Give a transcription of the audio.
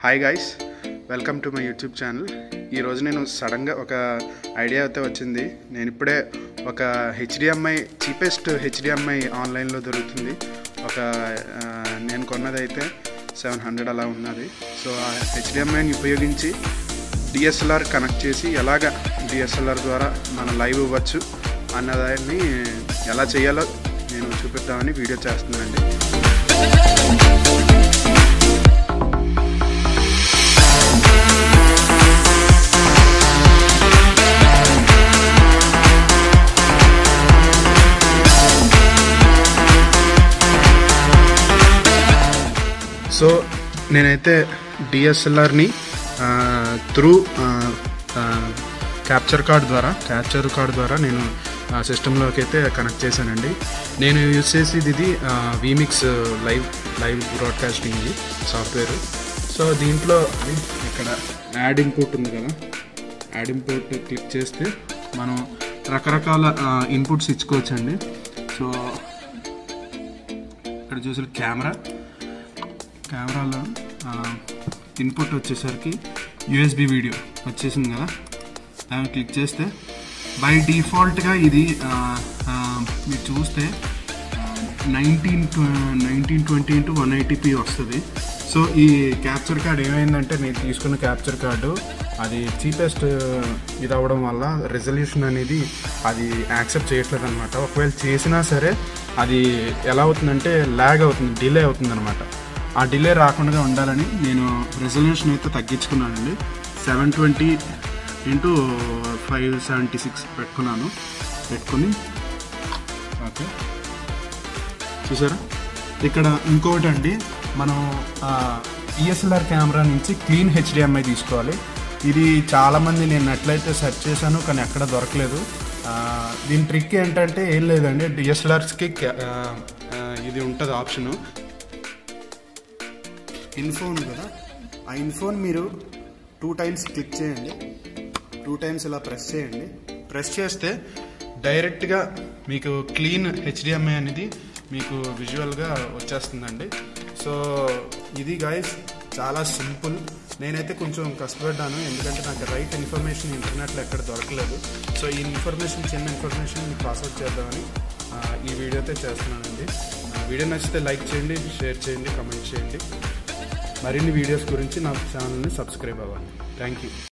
hi guys welcome to my YouTube channel ఈరోజు నేను సడన్గా ఒక ఐడియా అయితే వచ్చింది నేను ఇప్పుడే ఒక హెచ్డిఎంఐ చీపెస్ట్ హెచ్డిఎంఐ ఆన్లైన్లో దొరుకుతుంది ఒక ఆ, నేను కొన్నదైతే సెవెన్ హండ్రెడ్ అలా ఉన్నది సో ఆ హెచ్డిఎంఐని ఉపయోగించి డిఎస్ఎల్ఆర్ కనెక్ట్ చేసి ఎలాగ డిఎస్ఎల్ఆర్ ద్వారా మన లైవ్ ఇవ్వచ్చు అన్నదాన్ని ఎలా చేయాలో నేను చూపిద్దామని వీడియో చేస్తున్నానండి సో నేనైతే డిఎస్ఎల్ఆర్ని త్రూ క్యాప్చర్ కార్డ్ ద్వారా క్యాప్చర్ కార్డ్ ద్వారా నేను సిస్టంలోకి అయితే కనెక్ట్ చేశానండి నేను యూజ్ చేసేది ఇది వీమిక్స్ లైవ్ లైవ్ బ్రాడ్కాస్టింగ్ ఇది సాఫ్ట్వేర్ సో దీంట్లో ఇక్కడ యాడ్ ఇన్పుట్ ఉంది కదా యాడ్ ఇన్పుట్ క్లిక్ చేస్తే మనం రకరకాల ఇన్పుట్స్ ఇచ్చుకోవచ్చండి సో ఇక్కడ చూసిన కెమెరా కెమెరాలో ఇన్పుట్ వచ్చేసరికి యూఎస్బి వీడియో వచ్చేసింది కదా దాన్ని క్లిక్ చేస్తే బై డిఫాల్ట్గా ఇది ఆ, ఆ, మీరు చూస్తే nineteen nineteen twenty into one eighty P వస్తుంది సో ఈ క్యాప్చర్ కార్డ్ ఏమైందంటే నేను తీసుకున్న క్యాప్చర్ కార్డు అది చీపెస్ట్ ఇది అవ్వడం వల్ల రెజల్యూషన్ అనేది అది యాక్సెప్ట్ చేయట్లేదు అనమాట ఒకవేళ చేసినా సరే అది ఎలా అవుతుందంటే ల్యాగ్ అవుతుంది డిలే అవుతుంది అనమాట ఆ డిలే రాకుండా ఉండాలని నేను రెజల్యూషన్ అయితే తగ్గించుకున్నానండి seven twenty into five seventy six పెట్టుకున్నాను పెట్టుకుని ఓకే చూసారా ఇక్కడ ఇంకోటి అండి మనం ఈఎస్ఎల్ఆర్ కెమెరా నుంచి క్లీన్ హెచ్డిఎంఐ తీసుకోవాలి ఇది చాలామంది నేను ఎట్లయితే సెర్చ్ చేశాను కానీ ఎక్కడ దొరకలేదు ఆ, దీని ట్రిక్ ఏంటంటే ఏం లేదండి డిఎస్ఎల్ఆర్స్కి ఇది ఉంటుంది ఆప్షను ఇన్ఫో ఉంది కదా ఆ ఇన్ఫోన్ మీరు టూ టైమ్స్ క్లిక్ చేయండి టూ టైమ్స్ ఇలా ప్రెస్ చేయండి ప్రెస్ చేస్తే డైరెక్ట్గా మీకు క్లీన్ హెచ్డిఎంఐ అనేది మీకు విజువల్గా వచ్చేస్తుందండి సో ఇది గైస్ చాలా సింపుల్ నేనైతే కొంచెం కష్టపడ్డాను ఎందుకంటే నాకు రైట్ ఇన్ఫర్మేషన్ ఇంటర్నెట్లో ఎక్కడ దొరకలేదు సో ఈ ఇన్ఫర్మేషన్ చిన్న ఇన్ఫర్మేషన్ మీకు పాస్అవుట్ చేద్దామని ఆ, ఈ వీడియో అయితే చేస్తున్నానండి ఆ, వీడియో నచ్చితే లైక్ చేయండి షేర్ చేయండి కమెంట్ చేయండి మరిన్ని వీడియోస్ గురించి నా ఛానల్ని సబ్స్క్రైబ్ అవ్వండి థ్యాంక్ యూ